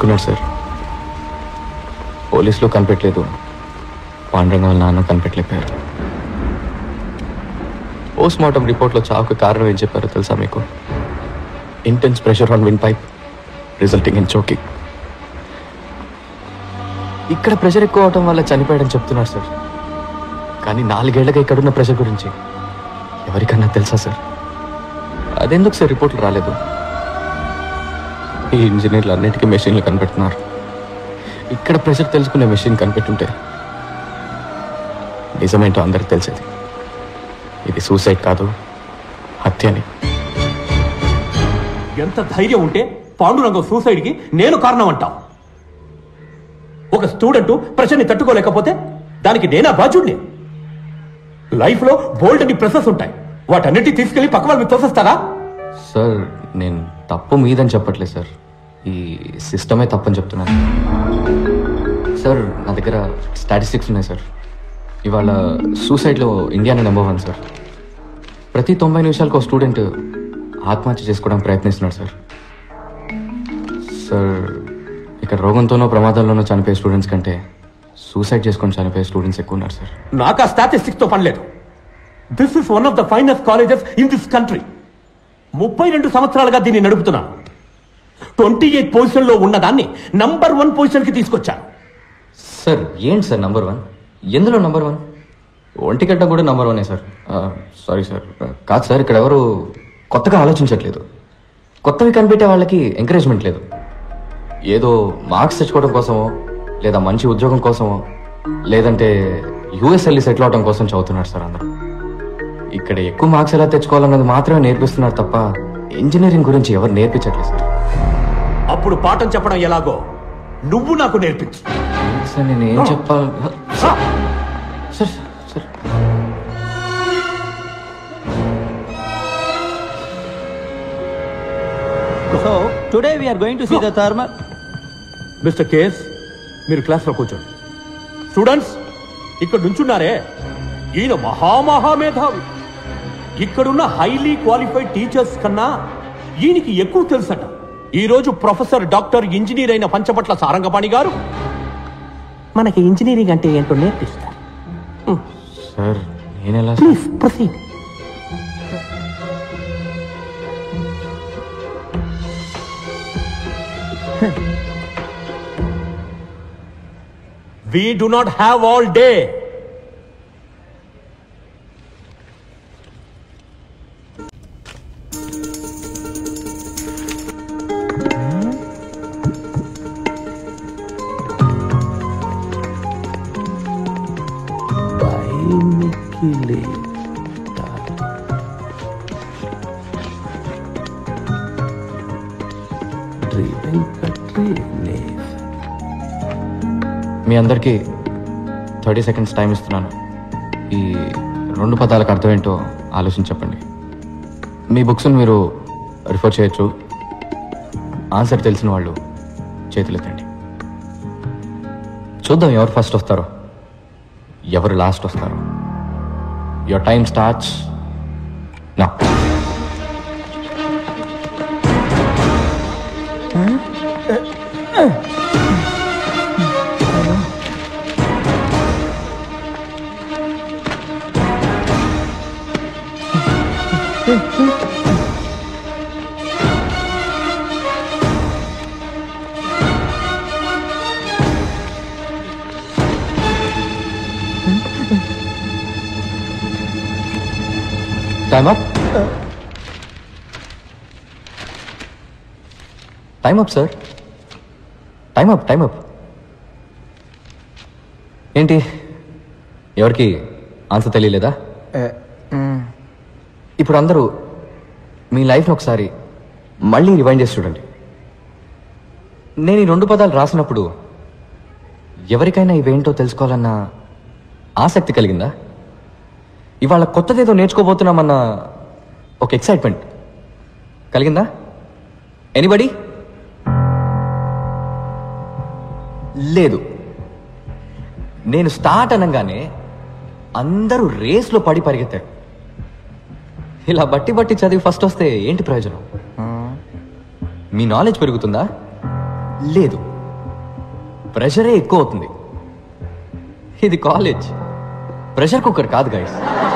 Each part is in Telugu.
చెప్తున్నాడు సార్ పోలీసులు కనిపెట్టలేదు పాండురంగ వాళ్ళ నాన్న కనిపెట్టలేకపోయారు పోస్ట్ మార్టం రిపోర్ట్లో చావుకు కారణం ఏం చెప్పారో తెలుసా మీకు intense pressure on windpipe resulting in choking ఇక్కడ ప్రెషర్ ఎక్కువ అవటం వల్ల చనిపోయాడని చెప్తున్నారు సార్ కానీ నాలుగేళ్లగా ఇక్కడున్న ప్రెషర్ గురించి ఎవరికన్నా తెలుసా సార్ అదెందుకు సార్ రిపోర్ట్లు రాలేదు ఈ ఇంజనీర్లు అన్నిటికీ మెషిన్లు కనిపెడుతున్నారు ఇక్కడ ప్రెషర్ తెలుసుకునే మెషిన్ కనిపెట్టుంటే నిజమేంటో అందరికి తెలిసేది ఇది సూసైడ్ కాదు హత్య అని ఎంత ధైర్యం ఉంటే పాండురంగం సూసైడ్కి నేను కారణం అంటావు ఒక స్టూడెంట్ ప్రెషర్ని తట్టుకోలేకపోతే దానికి నేనా బాధ్యుడిని లైఫ్లో బోల్డ్ అని ప్రెసెస్ ఉంటాయి వాటన్నిటి తీసుకెళ్లి పక్క వాళ్ళని తోసేస్తారా సార్ నేను తప్పు మీదని చెప్పట్లేదు సార్ ఈ సిస్టమే తప్పని చెప్తున్నాను సార్ నా దగ్గర స్టాటిస్టిక్స్ ఉన్నాయి సార్ ఇవాళ సూసైడ్లో ఇండియానే నెంబర్ వన్ సార్ ప్రతి తొంభై నిమిషాలకు ఒక స్టూడెంట్ ఆత్మహత్య చేసుకోవడానికి ప్రయత్నిస్తున్నాడు సార్ సార్ ఇక్కడ రోగంతోనో ప్రమాదాల్లోనో చనిపోయే స్టూడెంట్స్ కంటే సూసైడ్ చేసుకొని చనిపోయే స్టూడెంట్స్ ఎక్కువ ఉన్నారు సార్ నాకు ఆ స్టాటిస్టిక్స్ తో పని లేదు this is one of the finest colleges in this country ముప్పై రెండు సంవత్సరాలుగా దీన్ని నడుపుతున్నాను ట్వంటీ ఎయిట్ పొజిషన్ లో ఉన్నదాన్ని నంబర్ వన్ పొజిషన్ కి తీసుకొచ్చాను సార్ ఏంటి సార్ నంబర్ వన్ ఎందులో నంబర్ వన్ ఒంటిగడ్డ కూడా నంబర్ వనే సార్ సారీ సార్ కాదు సార్ ఇక్కడ ఎవరు కొత్తగా ఆలోచించట్లేదు కొత్తవి కనిపెట్టే వాళ్ళకి ఎంకరేజ్మెంట్ లేదు ఏదో మార్క్స్ తెచ్చుకోవడం కోసమో లేదా మంచి ఉద్యోగం కోసమో లేదంటే యూఎస్ వెళ్ళి సెటిల్ అవడం కోసం చదువుతున్నారు సార్ అందరూ ఇక్కడ ఎక్కువ మార్క్స్ ఎలా తెచ్చుకోవాలన్నది మాత్రమే నేర్పిస్తున్నారు తప్ప ఇంజనీరింగ్ గురించి ఎవరు నేర్పించట్లేదు సార్ అప్పుడు పాఠం చెప్పడం ఎలాగో నువ్వు నాకు నేర్పించు సార్ నేను ఏం చెప్పాలి రా. Sir sir So today we are going to see the thermal. Mister KS మీరు క్లాస్లో కూర్చోండి స్టూడెంట్స్ ఇక్కడ నుంచున్నారే ఈయన మహామహామేధావి ఇక్కడున్న హైలీ క్వాలిఫైడ్ టీచర్స్ కన్నా ఈయనకి ఎక్కువ తెలుసట ఈ రోజు ప్రొఫెసర్ డాక్టర్ ఇంజనీర్ అయిన పంచపట్ల సారంగపాణి గారు మనకి ఇంజనీరింగ్ అంటే ఏంటో నేర్పిస్తారు సార్ నేనెలా please proceed We do not have all day. మీ అందరికీ థర్టీ సెకండ్స్ టైం ఇస్తున్నాను ఈ రెండు పదాలకు అర్థం ఏంటో ఆలోచించి చెప్పండి మీ బుక్స్ని మీరు రిఫర్ చేయొచ్చు ఆన్సర్ తెలిసిన వాళ్ళు చేతులెత్తండి చూద్దాం ఎవరు ఫస్ట్ వస్తారో ఎవరు లాస్ట్ వస్తారో యువర్ టైం స్టార్ట్స్ నా time up time up sir time up time up ఏంటి ఎవరికి ఆన్సర్ తెలియలేదా ఇప్పుడు అందరూ మీ లైఫ్ని ఒకసారి మళ్ళీ రివైండ్ చేసి చూడండి నేను ఈ రెండు పదాలు రాసినప్పుడు ఎవరికైనా ఇవేంటో తెలుసుకోవాలన్న ఆసక్తి కలిగిందా ఇవాళ కొత్తదేదో నేర్చుకోబోతున్నామన్న ఒక ఎక్సైట్మెంట్ కలిగిందా ఎనీబడి లేదు నేను స్టార్ట్ అనగానే అందరూ రేస్లో పడి పరిగెత్తారు ఇలా బట్టి బట్టి చదివి ఫస్ట్ వస్తే ఏంటి ప్రయోజనం మీ నాలెడ్జ్ పెరుగుతుందా లేదు ప్రెషరే ఎక్కువ అవుతుంది ఇది కాలేజ్ ప్రెషర్ కుక్కర్ కాదు గైస్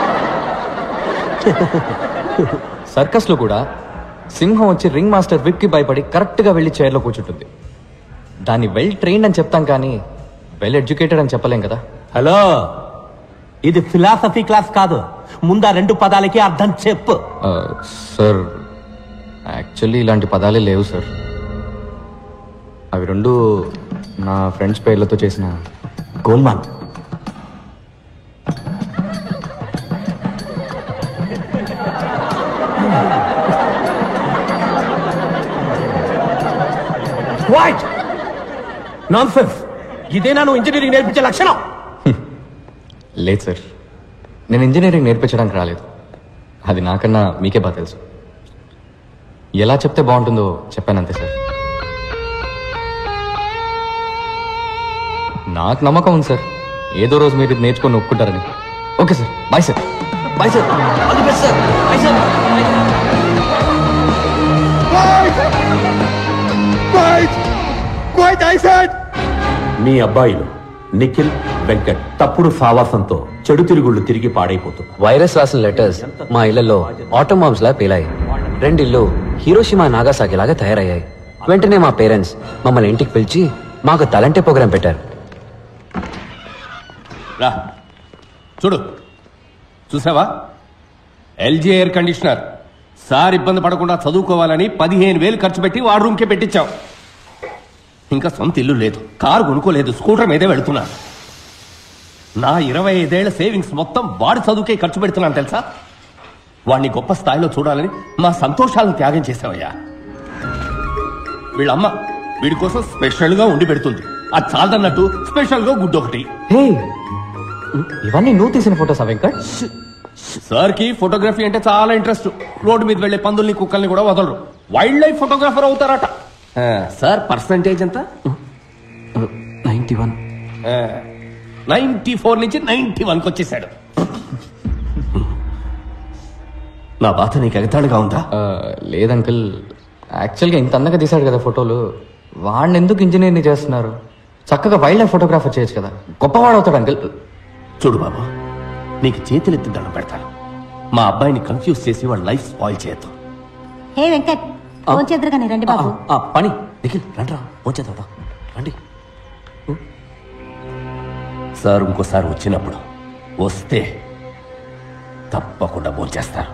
సర్కస్లో కూడా సింహం వచ్చి రింగ్ మాస్టర్ విక్కి భయపడి కరెక్ట్గా వెళ్ళి చైర్లో కూర్చుంటుంది దాన్ని వెల్ ట్రైన్డ్ అని చెప్తాం కానీ వెల్ ఎడ్యుకేటెడ్ అని చెప్పలేం కదా హలో ఇది ఫిలాసఫీ క్లాస్ కాదు ముందా రెండు పదాలకి అర్థం చెప్పు ఆ, సార్ యాక్చువల్లీ ఇలాంటి పదాలే లేవు సార్ అవి రెండు నా ఫ్రెండ్స్ పేర్లతో చేసిన గోల్మాన్ వాట్ నాన్సెన్స్ ఇదేనా నువ్వు ఇంజనీరింగ్ నేర్పించే లక్షణం లేదు సార్ నేను ఇంజనీరింగ్ నేర్పించడానికి రాలేదు అది నాకన్నా మీకే బాగా తెలుసు ఎలా చెప్తే బాగుంటుందో చెప్పానంతే సార్ నాకు నమ్మకం ఉంది సార్ ఏదో రోజు మీరు ఇది నేర్చుకొని ఒప్పుకుంటారని okay sir bye sir bye sir all the best sir bye sir మీ అబ్బాయిలు నిఖిల్ వెంకట్ తప్పుడు సావాసంతో చెడు తిరుగుళ్ళు తిరిగి పాడైపోతున్నారు వైరస్ రాసిన లెటర్స్ మా ఇళ్లలో ఆటో బాంబ్స్ లా పేలాయి రెండిల్లు హీరోషిమా నాగాసాకి లాగా తయారయ్యాయి వెంటనే మా పేరెంట్స్ మమ్మల్ని ఇంటికి పిలిచి మాకు తలంటే ప్రోగ్రాం పెట్టారు రా చూడు చూసావా ఎల్జీ ఎయిర్ కండిషనర్ సార్ ఇబ్బంది పడకుండా చదువుకోవాలని పదిహేను వేలు ఖర్చు పెట్టి వాడు రూమ్కే పెట్టించాం ఇంకా సొంత ఇల్లు లేదు కారు కొనుక్కోలేదు స్కూటర్ మీదే వెళుతున్నా నా ఇరవై ఐదేళ్ల సేవింగ్స్ మొత్తం వాడి చదువుకే ఖర్చు పెడుతున్నాను తెలుసా వాడిని గొప్ప స్థాయిలో చూడాలని మా సంతోషాలను త్యాగం చేసావయ్యా వీళ్ళమ్మ వీడి కోసం స్పెషల్ గా ఉండి పెడుతుంది అది చాలదన్నట్టు స్పెషల్ గా గుడ్డు ఒకటి హే ఇవన్నీ నువ్వు తీసిన ఫోటోస్ వెంకట్ సార్ కి ఫోటోగ్రఫీ అంటే చాలా ఇంట్రెస్ట్ రోడ్డు మీద వెళ్లే పందుల్ని కుక్కల్ని కూడా వదలరు వైల్డ్ లైఫ్ ఫోటోగ్రాఫర్ అవుతారట ఆ, సార్ పర్సంటేజ్ ఎంత నైన్టీ వన్ నైన్టీ ఫోర్ నుంచి నైన్టీ వన్కి వచ్చేసాడు నా బాధ నీకు ఎగతాళిగా ఉందా ఆ, లేదు అంకుల్ యాక్చువల్గా ఇంత అందంగా తీశాడు కదా ఫోటోలు వాడిని ఎందుకు ఇంజనీర్ని చేస్తున్నారు చక్కగా వైల్డ్ లైఫ్ ఫోటోగ్రాఫర్ చేయొచ్చు కదా గొప్పవాడు అవుతాడు అంకుల్ చూడు బాబు నీకు చేతులెత్తి దండం పెడతాను మా అబ్బాయిని కన్ఫ్యూజ్ చేసి వాళ్ళ లైఫ్ స్పాయిల్ చేయొద్దు హే వెంకట్ ఫోన్ చేద్దరు రండి బాబు పని నిఖిల్ రండి రా వచ్చేదా రండి సార్ ఇంకోసారి వచ్చినప్పుడు వస్తే తప్పకుండా భోంచేస్తారు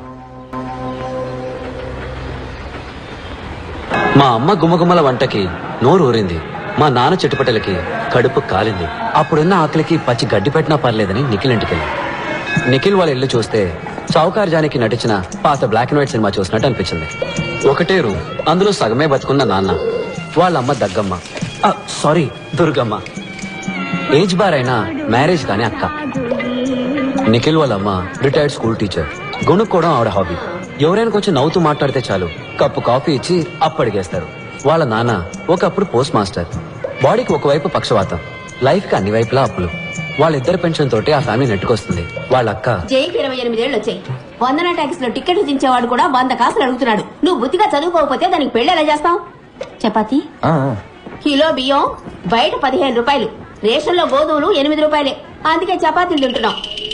మా అమ్మ గుమ్మగుమ్మల వంటకి నోరు ఊరింది మా నాన్న చెట్టుపట్టలకి కడుపు కాలింది అప్పుడున్న ఆకలికి పచ్చి గడ్డి పెట్టినా పర్లేదని నిఖిల్ ఇంటికెళ్ళి నిఖిల్ వాళ్ళ ఇల్లు చూస్తే చౌకార్ జానికి నటించిన పాత బ్లాక్ అండ్ వైట్ సినిమా చూసినట్టు అనిపించింది ఒకటే రూమ్ అందులో సగమే బతుకున్న నాన్న వాళ్ళ అమ్మ దగ్గమ్మ ఆ, సారీ దుర్గమ్మ ఏజ్ బార్ అయినా మ్యారేజ్ కానీ అక్క నిఖిల్ వాళ్ళ అమ్మ రిటైర్డ్ స్కూల్ టీచర్ గొనుక్కోవడం ఆవిడ హాబీ ఎవరైనా కొంచెం నవ్వుతూ మాట్లాడితే చాలు కప్పు కాఫీ ఇచ్చి అప్పడిగేస్తారు వాళ్ళ నాన్న ఒకప్పుడు పోస్ట్ మాస్టర్ బాడీకి ఒకవైపు పక్షవాతం లైఫ్ కి అన్ని వైపులా అప్పులు వాళ్ళిద్దరి పెన్షన్ తోటి ఆ ఫ్యామిలీ నెట్టుకొస్తుంది వాళ్ళ అక్క జైకి ఇరవై ఎనిమిదేళ్ళు వచ్చాయి వందన ట్యాక్స్ లో టికెట్ దించేవాడు కూడా వంద కాసులు అడుగుతున్నాడు నువ్వు బుద్ధిగా చదువుకోకపోతే దానికి పెళ్లి ఎలా చేస్తావు చపాతి ఆ, కిలో బియ్యం బయట పదిహేను రూపాయలు రేషన్ లో గోధుమలు ఎనిమిది రూపాయలే అందుకే చపాతీలు తింటున్నాం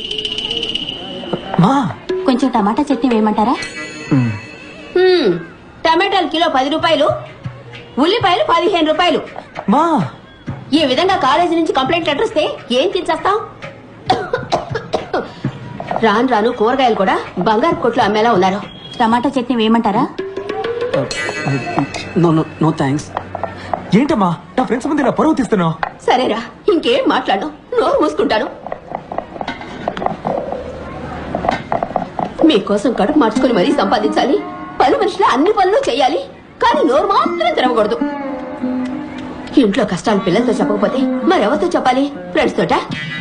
కొంచెం టమాటా చట్నీ వేయమంటారా హ్మ్, టమాటాలు కిలో పది రూపాయలు ఉల్లిపాయలు పదిహేను రూపాయలు మా ఈ విధంగా కాలేజీ నుంచి కంప్లైంట్ లెటర్ వస్తే ఏం తినేస్తాం రాను రాను కూరగాయలు కూడా బంగారు కొట్లు అమ్మేలా ఉన్నారు టమాటా చట్నీ వేయమంటారా నో నో నో థ్యాంక్స్ ఏంటమ్మా నా ఫ్రెండ్స్ ముందు ఇలా పరువు తీస్తున్నావు సరేరా ఇంకేం మాట్లాడు నోరు మూసుకుంటాను మీకోసం కడుపు మార్చుకుని మరీ సంపాదించాలి పని మనుషులు అన్ని పనులు చేయాలి కానీ నోరు మాత్రం తెరవకూడదు ఇంట్లో కష్టాలు పిల్లలతో చెప్పకపోతే మరెవరితో చెప్పాలి ఫ్రెండ్స్ తోట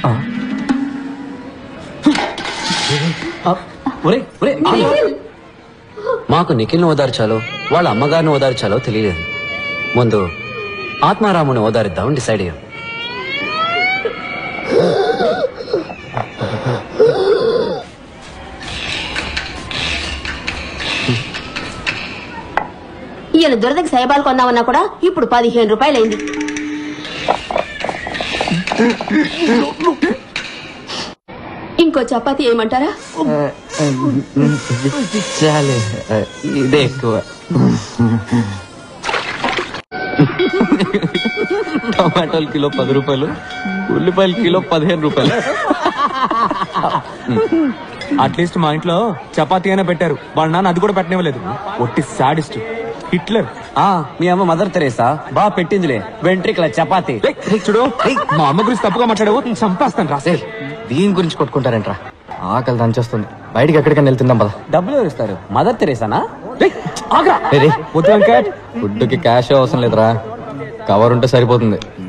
ఒరే ఒరే మాకు నిఖిల్ని ఓదార్చాలో వాళ్ళ అమ్మగారిని ఓదార్చాలో తెలియలేదు ముందు ఆత్మారాముని ఓదారిద్దామని డిసైడ్ అయ్యాం ఈయన దురదకి సైబాలు కొందామన్నా కూడా ఇప్పుడు పదిహేను రూపాయలైంది ఇంకో చపాతీ ఏమంటారా చాలే ఆ, ఇదే ఎక్కువ టమాటాలు కిలో పది రూపాయలు ఉల్లిపాయలు కిలో పదిహేను రూపాయలు అట్లీస్ట్ మా ఇంట్లో చపాతీ అయినా పెట్టారు వాళ్ళ నాన్న అది కూడా పెట్టనివ్వలేదు ఒట్టి సాడిస్ట్ హిట్లర్ ఆ మీ అమ్మ మదర్ తెరేసా బా పెట్టిందిలే వెంట్రికల చపాతి ఏయ్, ఏయ్, చూడు ఏయ్, మా అమ్మ గురించి తప్పుగా మాట్లాడావు చంపేస్తాను రాసే ఏయ్, దీని గురించి కొట్టుకుంటారేంట్రా ఆకలి దంచేస్తుంది బయటికి ఎక్కడికైనా వెళ్తుందాం పద డబ్బులు ఎవరు ఇస్తారు మదర్ తెరేసానా ఆగ్రా రే వద్దు వెంకట్ ఫుడ్కి క్యాష్ అవసరం లేదురా కవర్ ఉంటే సరిపోతుంది